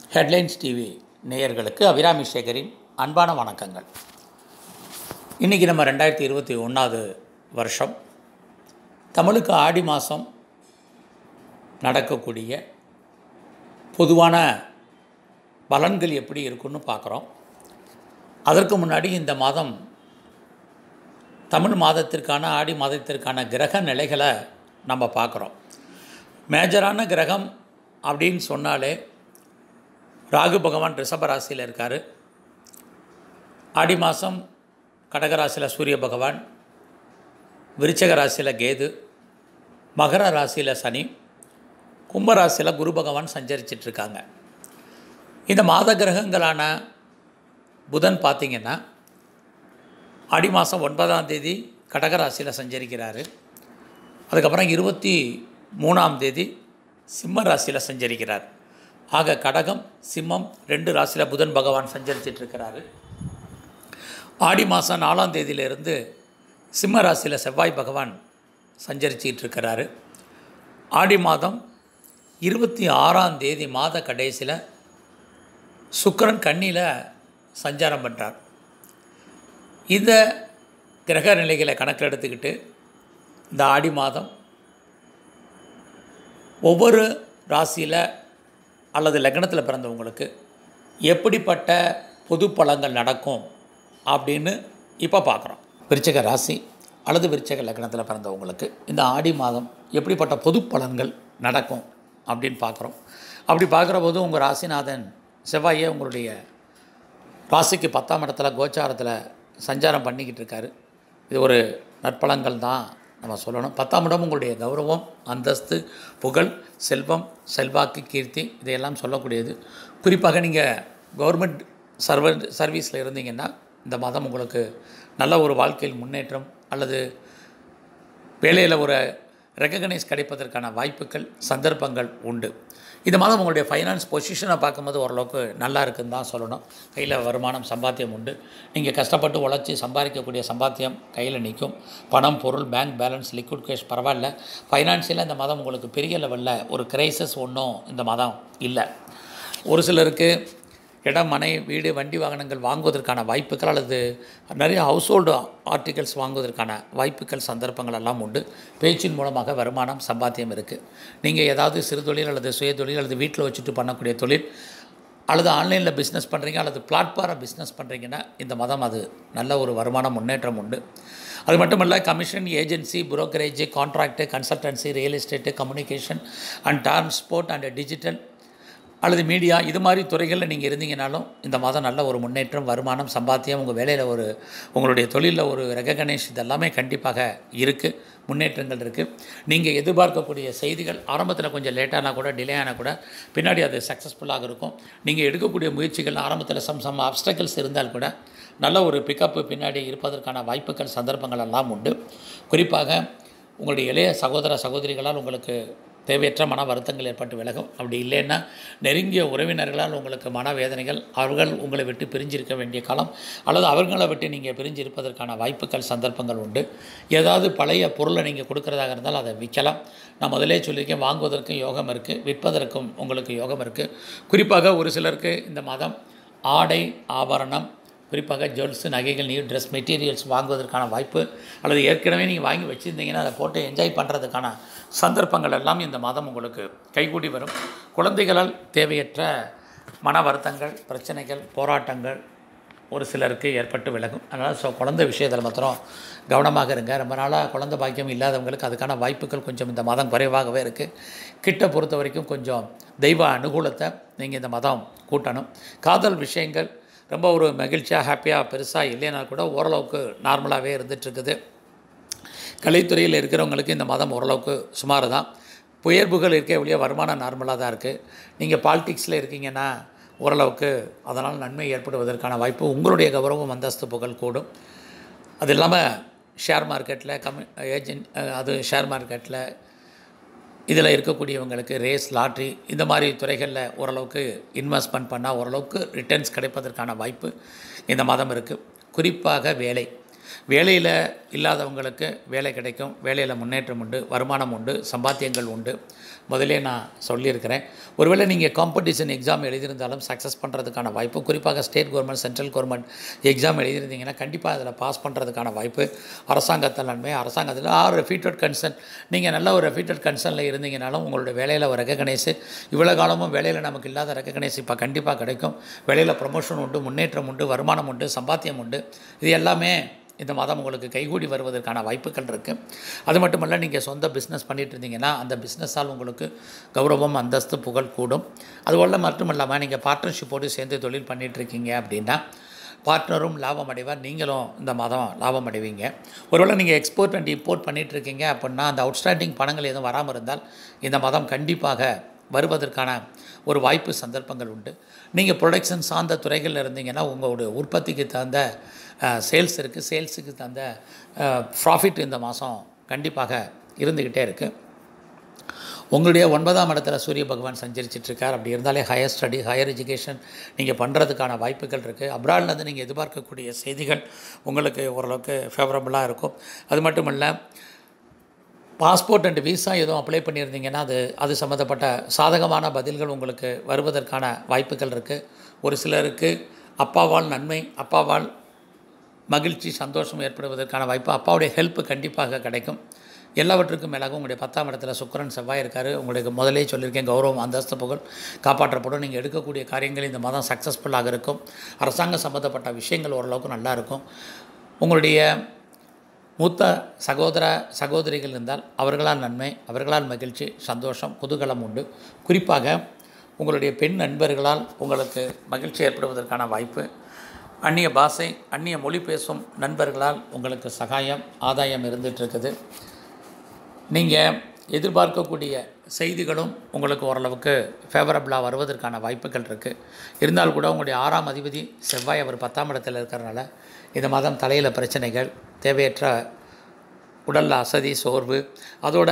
headlines TV நேயர்களுக்கு அபிராமி சேகரின் அன்பான வணக்கங்கள் இன்றைக்கி நம்ம ரெண்டாயிரத்தி இருபத்தி ஒன்றாவது வருஷம் தமிழுக்கு ஆடி மாதம் நடக்கக்கூடிய பொதுவான பலன்கள் எப்படி இருக்குன்னு பார்க்குறோம் அதற்கு முன்னாடி இந்த மாதம் தமிழ் மாதத்திற்கான ஆடி மாதத்திற்கான கிரக நிலைகளை நம்ம பார்க்குறோம் மேஜரான கிரகம் அப்படின்னு சொன்னாலே ராகு பகவான் ரிஷப ராசியில் இருக்கார் ஆடி மாதம் கடகராசியில் சூரிய பகவான் விருச்சக ராசியில் கேது மகர ராசியில் சனி கும்ப ராசியில் குரு பகவான் சஞ்சரிச்சிட்ருக்காங்க இந்த மாத கிரகங்களான புதன் பார்த்திங்கன்னா ஆடி மாதம் ஒன்பதாம் தேதி கடகராசியில் சஞ்சரிக்கிறாரு அதுக்கப்புறம் இருபத்தி மூணாம் தேதி சிம்ம ராசியில் சஞ்சரிக்கிறார் ஆக கடகம் சிம்மம் ரெண்டு ராசியில் புதன் பகவான் சஞ்சரிச்சிட்ருக்கிறாரு ஆடி மாதம் நாலாம் தேதியிலிருந்து சிம்ம ராசியில் செவ்வாய் பகவான் சஞ்சரிச்சிட்டு இருக்கிறாரு ஆடி மாதம் இருபத்தி ஆறாம் தேதி மாத கடைசியில் சுக்கிரன் கண்ணியில் சஞ்சாரம் பண்ணுறார் இந்த கிரக நிலைகளை கணக்கில் எடுத்துக்கிட்டு இந்த ஆடி மாதம் ஒவ்வொரு ராசியில் அல்லது லக்னத்தில் பிறந்தவங்களுக்கு எப்படிப்பட்ட பொது பலன்கள் நடக்கும் அப்படின்னு இப்போ பார்க்குறோம் விருச்சக ராசி அல்லது விருச்சக லக்னத்தில் பிறந்தவங்களுக்கு இந்த ஆடி மாதம் எப்படிப்பட்ட பொது பலன்கள் நடக்கும் அப்படின்னு பார்க்குறோம் அப்படி பார்க்குற போது உங்கள் ராசிநாதன் செவ்வாயே உங்களுடைய ராசிக்கு பத்தாம் இடத்துல கோச்சாரத்தில் சஞ்சாரம் பண்ணிக்கிட்டு இருக்காரு இது ஒரு நற்பலன்கள் தான் நம்ம சொல்லணும் பத்தாம் இடம் உங்களுடைய கௌரவம் அந்தஸ்து புகழ் செல்வம் செல்வாக்கு கீர்த்தி இதையெல்லாம் சொல்லக்கூடியது குறிப்பாக நீங்கள் கவர்மெண்ட் சர்வ சர்வீஸில் இருந்தீங்கன்னா இந்த மாதம் உங்களுக்கு நல்ல ஒரு வாழ்க்கையில் முன்னேற்றம் அல்லது வேலையில் ஒரு ரெக்கக்னைஸ் கிடைப்பதற்கான வாய்ப்புகள் சந்தர்ப்பங்கள் உண்டு இந்த மாதம் உங்களுடைய ஃபைனான்ஸ் பொசிஷனை பார்க்கும்போது ஓரளவுக்கு நல்லா இருக்குன்னு தான் சொல்லணும் கையில் வருமானம் சம்பாத்தியம் உண்டு நீங்கள் கஷ்டப்பட்டு உழைச்சி சம்பாதிக்கக்கூடிய சம்பாத்தியம் கையில் நிற்கும் பணம் பொருள் பேங்க் பேலன்ஸ் லிக்விட் கேஷ் பரவாயில்ல ஃபைனான்ஷியலாக இந்த மாதம் உங்களுக்கு பெரிய லெவலில் ஒரு கிரைசஸ் ஒன்றும் இந்த மாதம் இல்லை ஒரு சிலருக்கு இடம் மனை வீடு வண்டி வாகனங்கள் வாங்குவதற்கான வாய்ப்புகள் அல்லது நிறைய ஹவுஸ் ஹோல்டு ஆர்டிகல்ஸ் வாங்குவதற்கான வாய்ப்புகள் சந்தர்ப்பங்கள் எல்லாம் உண்டு பேச்சின் மூலமாக வருமானம் சம்பாத்தியம் இருக்குது நீங்கள் ஏதாவது சிறு தொழில் அல்லது சுய தொழில் அல்லது வீட்டில் வச்சுட்டு பண்ணக்கூடிய தொழில் அல்லது ஆன்லைனில் பிஸ்னஸ் பண்ணுறீங்க அல்லது பிளாட்ஃபாரம் பிஸ்னஸ் பண்ணுறீங்கன்னா இந்த மதம் அது நல்ல ஒரு வருமான முன்னேற்றம் உண்டு அது மட்டும் இல்லை commission agency brokerage contract consultancy real estate communication and transport and digital அல்லது மீடியா இது மாதிரி துறைகளில் நீங்கள் இருந்தீங்கனாலும் இந்த மாதம் நல்ல ஒரு முன்னேற்றம் வருமானம் சம்பாத்தியம் உங்கள் வேலையில் ஒரு உங்களுடைய தொழிலில் ஒரு ரெகக்னேஷ் இதெல்லாமே கண்டிப்பாக இருக்குது முன்னேற்றங்கள் இருக்குது நீங்கள் எதிர்பார்க்கக்கூடிய செய்திகள் ஆரம்பத்தில் கொஞ்சம் லேட்டானா கூட டிலே ஆனால் கூட பின்னாடி அது சக்ஸஸ்ஃபுல்லாக இருக்கும் நீங்கள் எடுக்கக்கூடிய முயற்சிகள் ஆரம்பத்தில் சம் சம் அப்டக்கல்ஸ் இருந்தால் கூட நல்ல ஒரு பிக்கப்பு பின்னாடி இருப்பதற்கான வாய்ப்புகள் சந்தர்ப்பங்கள் எல்லாம் உண்டு குறிப்பாக உங்களுடைய இளைய சகோதர சகோதரிகளால் உங்களுக்கு தேவையற்ற மன வருத்தங்கள் ஏற்பட்டு விலகும் அப்படி இல்லைன்னா நெருங்கிய உறவினர்களால் உங்களுக்கு மனவேதனைகள் அவர்கள் உங்களை விட்டு பிரிஞ்சிருக்க வேண்டிய காலம் அல்லது அவர்களை விட்டு நீங்கள் பிரிஞ்சிருப்பதற்கான வாய்ப்புகள் சந்தர்ப்பங்கள் உண்டு ஏதாவது பழைய பொருளை நீங்கள் கொடுக்குறதாக இருந்தால் அதை விற்கலாம் நான் முதலே சொல்லியிருக்கேன் வாங்குவதற்கும் யோகம் இருக்குது விற்பதற்கும் உங்களுக்கு யோகம் இருக்குது குறிப்பாக ஒரு சிலருக்கு இந்த மாதம் ஆடை ஆபரணம் குறிப்பாக ஜுவல்ஸ் நகைகள் நியூ ட்ரெஸ் மெட்டீரியல்ஸ் வாங்குவதற்கான வாய்ப்பு அல்லது ஏற்கனவே நீங்கள் வாங்கி வச்சுருந்தீங்கன்னா அதை போட்டு என்ஜாய் பண்ணுறதுக்கான சந்தர்ப்பங்கள் எல்லாம் இந்த மாதம் உங்களுக்கு கைகூடி வரும் குழந்தைகளால் தேவையற்ற மன வருத்தங்கள் பிரச்சனைகள் போராட்டங்கள் ஒரு சிலருக்கு ஏற்பட்டு விலகும் அதனால் ஸோ குழந்தை விஷயத்தில் மாத்திரம் கவனமாக இருங்க ரொம்ப நாளாக குழந்தை பாக்கியம் இல்லாதவங்களுக்கு அதுக்கான வாய்ப்புகள் கொஞ்சம் இந்த மாதம் குறைவாகவே இருக்குது கிட்ட பொறுத்த வரைக்கும் கொஞ்சம் தெய்வ அனுகூலத்தை நீங்கள் இந்த மதம் கூட்டணும் காதல் விஷயங்கள் ரொம்ப ஒரு மகிழ்ச்சியாக ஹாப்பியாக பெருசாக இல்லைனா கூட ஓரளவுக்கு நார்மலாகவே இருந்துகிட்ருக்குது கலைத்துறையில் இருக்கிறவங்களுக்கு இந்த மதம் ஓரளவுக்கு சுமார் தான் உயர்வுகள் இருக்க ஒழிய வருமானம் நார்மலாக தான் இருக்குது நீங்கள் பாலிடிக்ஸில் இருக்கீங்கன்னா ஓரளவுக்கு அதனால் நன்மை ஏற்படுவதற்கான வாய்ப்பு உங்களுடைய கௌரவம் அந்தஸ்து புகழ் கூடும் அது இல்லாமல் ஷேர் மார்க்கெட்டில் கம்மி ஏஜென்ட் அது ஷேர் மார்க்கெட்டில் இதில் இருக்கக்கூடியவங்களுக்கு ரேஸ் லாட்ரி இந்த மாதிரி துறைகளில் ஓரளவுக்கு இன்வெஸ்ட்மெண்ட் பண்ணால் ஓரளவுக்கு ரிட்டர்ன்ஸ் கிடைப்பதற்கான வாய்ப்பு இந்த மாதம் இருக்குது குறிப்பாக வேலை வேலையில் இல்லாதவங்களுக்கு வேலை கிடைக்கும் வேலையில் முன்னேற்றம் உண்டு வருமானம் உண்டு சம்பாத்தியங்கள் உண்டு முதலே நான் சொல்லியிருக்கிறேன் ஒருவேளை நீங்கள் காம்படிஷன் எக்ஸாம் எழுதியிருந்தாலும் சக்ஸஸ் பண்ணுறதுக்கான வாய்ப்பு குறிப்பாக state government central government exam எழுதியிருந்தீங்கன்னா கண்டிப்பாக அதில் பாஸ் பண்ணுறதுக்கான வாய்ப்பு அரசாங்கத்தில் நன்மை அரசாங்கத்தில் ஆர் ரெஃபீட்டட் கன்சர்ன் நீங்கள் நல்ல ஒரு ரெஃபீட்டட் கன்சர்னில் இருந்தீங்கனாலும் உங்களுடைய வேலையில் ஒரு ரெக்கக்னைஸு இவ்வளோ காலமும் வேலையில் நமக்கு இல்லாத ரெக்கக்னைஸ் இப்போ கண்டிப்பாக கிடைக்கும் வேலையில் ப்ரமோஷன் உண்டு முன்னேற்றம் உண்டு வருமானம் உண்டு சம்பாத்தியம் உண்டு இது எல்லாமே இந்த மாதம் உங்களுக்கு கைகூடி வருவதற்கான வாய்ப்புகள் இருக்குது அது மட்டுமல்ல நீங்கள் சொந்த பிஸ்னஸ் பண்ணிட்டு இருந்தீங்கன்னா அந்த பிஸ்னஸால் உங்களுக்கு கௌரவம் அந்தஸ்து புகழ் கூடும் அதுபோல் மட்டும் இல்லாமல் நீங்கள் பார்ட்னர்ஷிப்போடு சேர்ந்து தொழில் பண்ணிட்டு இருக்கீங்க அப்படின்னா பார்ட்னரும் லாபம் அடைவார் நீங்களும் இந்த மாதம் லாபம் அடைவீங்க ஒருவேளை நீங்கள் எக்ஸ்போர்ட் அண்ட் இம்போர்ட் பண்ணிட்டு இருக்கீங்க அப்படின்னா அந்த அவுட்ஸ்டாண்டிங் பணங்கள் எதுவும் வராமல் இருந்தால் இந்த மாதம் கண்டிப்பாக வருவதற்கான ஒரு வாய்ப்பு சந்தர்ப்பங்கள் உண்டு நீங்கள் ப்ரொடக்ஷன் சார்ந்த துறைகளில் இருந்தீங்கன்னா உங்களுடைய உற்பத்திக்கு தகுந்த சேல்ஸ் இருக்குது சேல்ஸுக்கு தகுந்த ப்ராஃபிட் இந்த மாதம் கண்டிப்பாக இருந்துக்கிட்டே இருக்குது உங்களுடைய ஒன்பதாம் இடத்துல சூரிய பகவான் சஞ்சரிச்சிட்டு இருக்கார் அப்படி இருந்தாலே ஹையர் ஸ்டடி ஹையர் எஜுகேஷன் நீங்கள் பண்ணுறதுக்கான வாய்ப்புகள் இருக்குது அப்ராட்லேருந்து நீங்கள் எதிர்பார்க்கக்கூடிய செய்திகள் உங்களுக்கு ஓரளவுக்கு ஃபேவரபுளாக இருக்கும் அது மட்டும் இல்லை பாஸ்போர்ட் அண்ட் விசா எதுவும் அப்ளை பண்ணியிருந்தீங்கன்னா அது அது சம்மந்தப்பட்ட சாதகமான பதில்கள் உங்களுக்கு வருவதற்கான வாய்ப்புகள் இருக்குது ஒரு சிலருக்கு அப்பாவால் நன்மை அப்பாவால் மகிழ்ச்சி சந்தோஷம் ஏற்படுவதற்கான வாய்ப்பு அப்பாவுடைய ஹெல்ப் கண்டிப்பாக கிடைக்கும் எல்லாவற்றுக்கும் மேலாக உங்களுடைய பத்தாம் இடத்துல சுக்கரன் செவ்வாய் இருக்கார் உங்களுக்கு முதலே சொல்லியிருக்கேன் கௌரவம் அந்தஸ்து புகழ் காப்பாற்றப்படும் நீங்கள் எடுக்கக்கூடிய காரியங்கள் இந்த மாதம் சக்ஸஸ்ஃபுல்லாக இருக்கும் அரசாங்கம் சம்மந்தப்பட்ட விஷயங்கள் ஓரளவுக்கு நல்லா இருக்கும் உங்களுடைய மூத்த சகோதர சகோதரிகள் இருந்தால் அவர்களால் நன்மை அவர்களால் மகிழ்ச்சி சந்தோஷம் குதூகலம் உண்டு குறிப்பாக உங்களுடைய பெண் நண்பர்களால் உங்களுக்கு மகிழ்ச்சி ஏற்படுவதற்கான வாய்ப்பு அந்நிய பாஷை அந்நிய மொழி பேசும் நண்பர்களால் உங்களுக்கு சகாயம் ஆதாயம் இருந்துகிட்ருக்குது நீங்கள் எதிர்பார்க்கக்கூடிய செய்திகளும் உங்களுக்கு ஓரளவுக்கு ஃபேவரபுளாக வருவதற்கான வாய்ப்புகள் இருக்குது இருந்தால் கூட உங்களுடைய ஆறாம் அதிபதி செவ்வாய் அவர் பத்தாம் இடத்துல இருக்கிறனால இந்த மாதம் தலையில் பிரச்சனைகள் தேவையற்ற உடலில் அசதி சோர்வு அதோட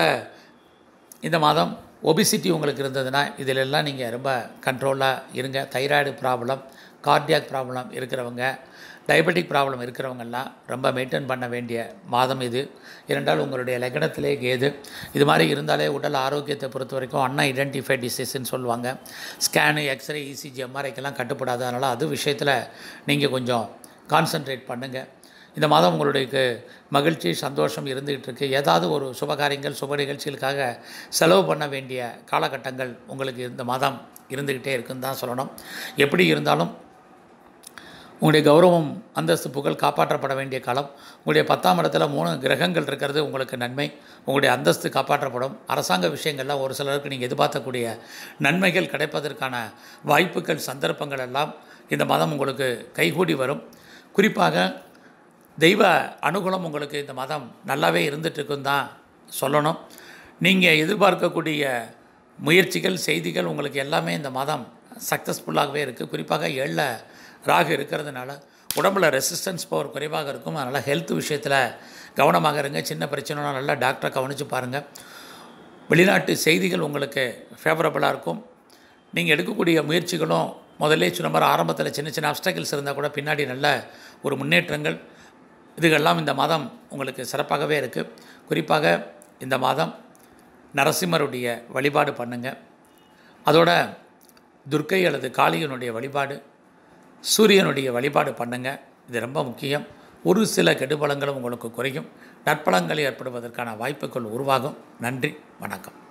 இந்த மாதம் ஒபிசிட்டி உங்களுக்கு இருந்ததுன்னா இதிலெல்லாம் நீங்கள் ரொம்ப கண்ட்ரோலாக இருங்க தைராய்டு ப்ராப்ளம் கார்டியாக் ப்ராப்ளம் இருக்கிறவங்க டயபெட்டிக் ப்ராப்ளம் இருக்கிறவங்கெல்லாம் ரொம்ப மெயின்டைன் பண்ண வேண்டிய மாதம் இது இரண்டால் உங்களுடைய லக்னத்திலே கேது இது மாதிரி இருந்தாலே உடல் ஆரோக்கியத்தை பொறுத்த வரைக்கும் அன்ன ஐடென்டிஃபை டிசீஸ்ன்னு சொல்லுவாங்க ஸ்கேனு எக்ஸ்ரே இசிஜி எம்ஆர்ஐக்கெல்லாம் கட்டுப்படாது அதனால் அது விஷயத்தில் நீங்கள் கொஞ்சம் கான்சென்ட்ரேட் பண்ணுங்கள் இந்த மாதம் உங்களுக்கு மகிழ்ச்சி சந்தோஷம் இருந்துகிட்டு இருக்கு ஏதாவது ஒரு சுபகாரியங்கள் சுப நிகழ்ச்சிகளுக்காக செலவு பண்ண வேண்டிய காலகட்டங்கள் உங்களுக்கு இந்த மாதம் இருந்துக்கிட்டே இருக்குன்னு தான் சொல்லணும் எப்படி இருந்தாலும் உங்களுடைய கௌரவம் அந்தஸ்து புகழ் காப்பாற்றப்பட வேண்டிய காலம் உங்களுடைய பத்தாம் இடத்துல மூணு கிரகங்கள் இருக்கிறது உங்களுக்கு நன்மை உங்களுடைய அந்தஸ்து காப்பாற்றப்படும் அரசாங்க விஷயங்கள்லாம் ஒரு சிலருக்கு நீங்கள் எதிர்பார்க்கக்கூடிய நன்மைகள் கிடைப்பதற்கான வாய்ப்புகள் சந்தர்ப்பங்கள் எல்லாம் இந்த மாதம் உங்களுக்கு கைகூடி வரும் குறிப்பாக தெய்வ அனுகூலம் உங்களுக்கு இந்த மாதம் நல்லாவே இருந்துகிட்ருக்குன்னு தான் சொல்லணும் நீங்கள் எதிர்பார்க்கக்கூடிய முயற்சிகள் செய்திகள் உங்களுக்கு எல்லாமே இந்த மாதம் சக்ஸஸ்ஃபுல்லாகவே இருக்குது குறிப்பாக ஏழில் ராகு இருக்கிறதுனால உடம்புல ரெசிஸ்டன்ஸ் பவர் குறைவாக இருக்கும் அதனால் ஹெல்த் விஷயத்தில் கவனமாக இருங்க சின்ன பிரச்சனைனா நல்லா டாக்டரை கவனித்து பாருங்கள் வெளிநாட்டு செய்திகள் உங்களுக்கு ஃபேவரபுளாக இருக்கும் நீங்கள் எடுக்கக்கூடிய முயற்சிகளும் முதல்ல சொன்ன மாதிரி ஆரம்பத்தில் சின்ன சின்ன அப்டக்கிள்ஸ் இருந்தால் கூட பின்னாடி நல்ல ஒரு முன்னேற்றங்கள் இதுகெல்லாம் இந்த மாதம் உங்களுக்கு சிறப்பாகவே இருக்குது குறிப்பாக இந்த மாதம் நரசிம்மருடைய வழிபாடு பண்ணுங்கள் அதோட துர்க்கை அல்லது காளியனுடைய வழிபாடு சூரியனுடைய வழிபாடு பண்ணுங்கள் இது ரொம்ப முக்கியம் ஒரு சில கெடுபலங்களும் உங்களுக்கு குறையும் நற்பலங்கள் ஏற்படுவதற்கான வாய்ப்புகள் உருவாகும் நன்றி வணக்கம்